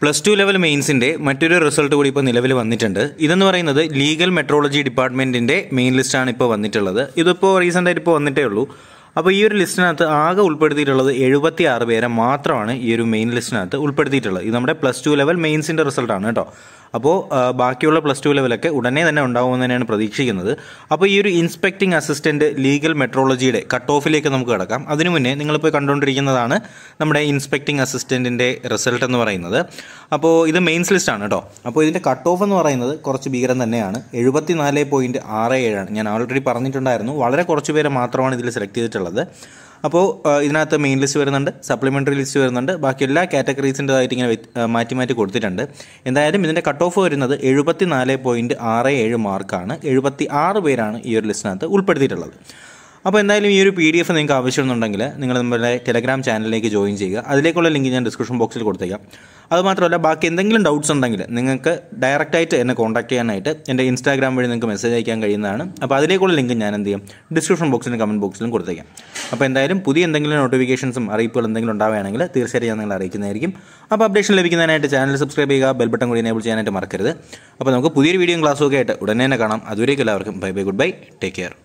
plus two level മെയിൻസിൻ്റെ മറ്റൊരു result കൂടി ഇപ്പോൾ നിലവിൽ വന്നിട്ടുണ്ട് ഇതെന്ന് പറയുന്നത് ലീഗൽ മെട്രോളജി ഡിപ്പാർട്ട്മെൻറ്റിൻ്റെ മെയിൻ ലിസ്റ്റാണ് ഇപ്പോൾ വന്നിട്ടുള്ളത് ഇതിപ്പോൾ റീസെൻ്റ് ആയിട്ട് ഇപ്പോൾ വന്നിട്ടേ ഉള്ളൂ അപ്പോൾ ഈ ഒരു ലിസ്റ്റിനകത്ത് ആകെ ഉൾപ്പെടുത്തിയിട്ടുള്ളത് എഴുപത്തി ആറ് പേരെ മാത്രമാണ് ഈ ഒരു മെയിൻ ലിസ്റ്റിനകത്ത് ഉൾപ്പെടുത്തിയിട്ടുള്ളത് ഇത് നമ്മുടെ പ്ലസ് ടു ലെവൽ മെയിൻസിൻ്റെ റിസൾട്ടാണ് കേട്ടോ അപ്പോൾ ആ, ബാക്കിയുള്ള പ്ലസ് ടു ലെവലൊക്കെ ഉടനെ തന്നെ ഉണ്ടാകുമെന്ന് തന്നെയാണ് പ്രതീക്ഷിക്കുന്നത് അപ്പോൾ ഈ ഒരു ഇൻസ്പെക്ടിംഗ് അസിസ്റ്റൻറ്റ് ലീഗൽ മെട്രോളജിയുടെ കട്ട് ഓഫിലേക്ക് നമുക്ക് കിടക്കാം അതിനു മുന്നേ നിങ്ങളിപ്പോൾ കണ്ടുകൊണ്ടിരിക്കുന്നതാണ് നമ്മുടെ ഇൻസ്പെക്ടിംഗ് അസിസ്റ്റൻറ്റിൻ്റെ റിസൾട്ട് എന്ന് പറയുന്നത് അപ്പോൾ ഇത് മെയിൻസ് ലിസ്റ്റാണ് കേട്ടോ അപ്പോൾ ഇതിൻ്റെ കട്ട് ഓഫ് എന്ന് പറയുന്നത് കുറച്ച് ഭീകരം തന്നെയാണ് എഴുപത്തി നാല് പോയിൻറ്റ് ആറ് ഏഴാണ് ഞാൻ ഓൾറെഡി പറഞ്ഞിട്ടുണ്ടായിരുന്നു വളരെ കുറച്ച് പേരെ മാത്രമാണ് ഇതിൽ സെലക്ട് ചെയ്തിട്ടുള്ളത് അപ്പോൾ ആ, ഇതിനകത്ത് മെയിൻ ലിസ്റ്റ് വരുന്നുണ്ട് സപ്ലിമെൻ്ററി ലിസ്റ്റ് വരുന്നുണ്ട് ബാക്കി എല്ലാ കാറ്റഗറീസിൻ്റെതായിട്ട് ഇങ്ങനെ വ്യത്യ- ആ, മാറ്റി മാറ്റി കൊടുത്തിട്ടുണ്ട് എന്തായാലും ഇതിൻ്റെ കട്ട് ഓഫ് വരുന്നത് എഴുപത്തി നാല് പോയിൻറ്റ് ആറ് ഏഴ് മാർക്കാണ് എഴുപത്തി ആറ് പേരാണ് ഈ ഒരു ലിസ്റ്റിനകത്ത് ഉൾപ്പെടുത്തിയിട്ടുള്ളത് അപ്പോൾ എന്തായാലും ഈ ഒരു പി ഡി എഫ് നിങ്ങൾക്ക് ആവശ്യമുണ്ടെങ്കിൽ നിങ്ങൾ നമ്മുടെ ടെലഗ്രാം ചാനലിലേക്ക് ജോയിൻ ചെയ്യുക അതിലേക്കുള്ള ലിങ്ക് ഞാൻ ഡിസ്ക്രിപ്ഷൻ ബോക്സിൽ കൊടുത്തേക്കാം അതുമാത്രമല്ല ബാക്കി എന്തെങ്കിലും ഡൗട്ട്സ് ഉണ്ടെങ്കിൽ നിങ്ങൾക്ക് ഡയറക്റ്റായിട്ട് എന്നെ കോൺടാക്ട് ചെയ്യാനായിട്ട് എൻ്റെ ഇൻസ്റ്റാഗ്രാം വഴി നിങ്ങൾക്ക് മെസ്സേജ് അയക്കാൻ കഴിയുന്നതാണ് അപ്പോൾ അതിലേക്കുള്ള ലിങ്ക് ഞാൻ എന്ത് ചെയ്യും ഡിസ്ക്രിപ്ഷൻ ബോക്സിലും കമൻറ്റ് ബോക്സിലും കൊടുത്തേക്കാം അപ്പോൾ എന്തായാലും പുതിയ എന്തെങ്കിലും നോട്ടിഫിക്കേഷൻസും അറിയിപ്പുകൾ എന്തെങ്കിലും ഉണ്ടാവുകയാണെങ്കിൽ തീർച്ചയായിട്ടും ഞാൻ നിങ്ങളെ അറിയിക്കുന്നതായിരിക്കും അപ്പോൾ അപ്ഡേഷൻ ലഭിക്കുന്നതിനായിട്ട് ചാനൽ സബ്സ്ക്രൈബ് ചെയ്യുക ബെൽ ബട്ടൺ കൂടി എനേബിൾ ചെയ്യാനായിട്ട് മറക്കരുത് അപ്പോൾ നമുക്ക് പുതിയൊരു വീഡിയോയും ക്ലാസ്സും ഒക്കെ ആയിട്ട് ഉടനെ തന്നെ കാണാം അതുവരേക്കും എല്ലാവർക്കും bye bye goodbye take care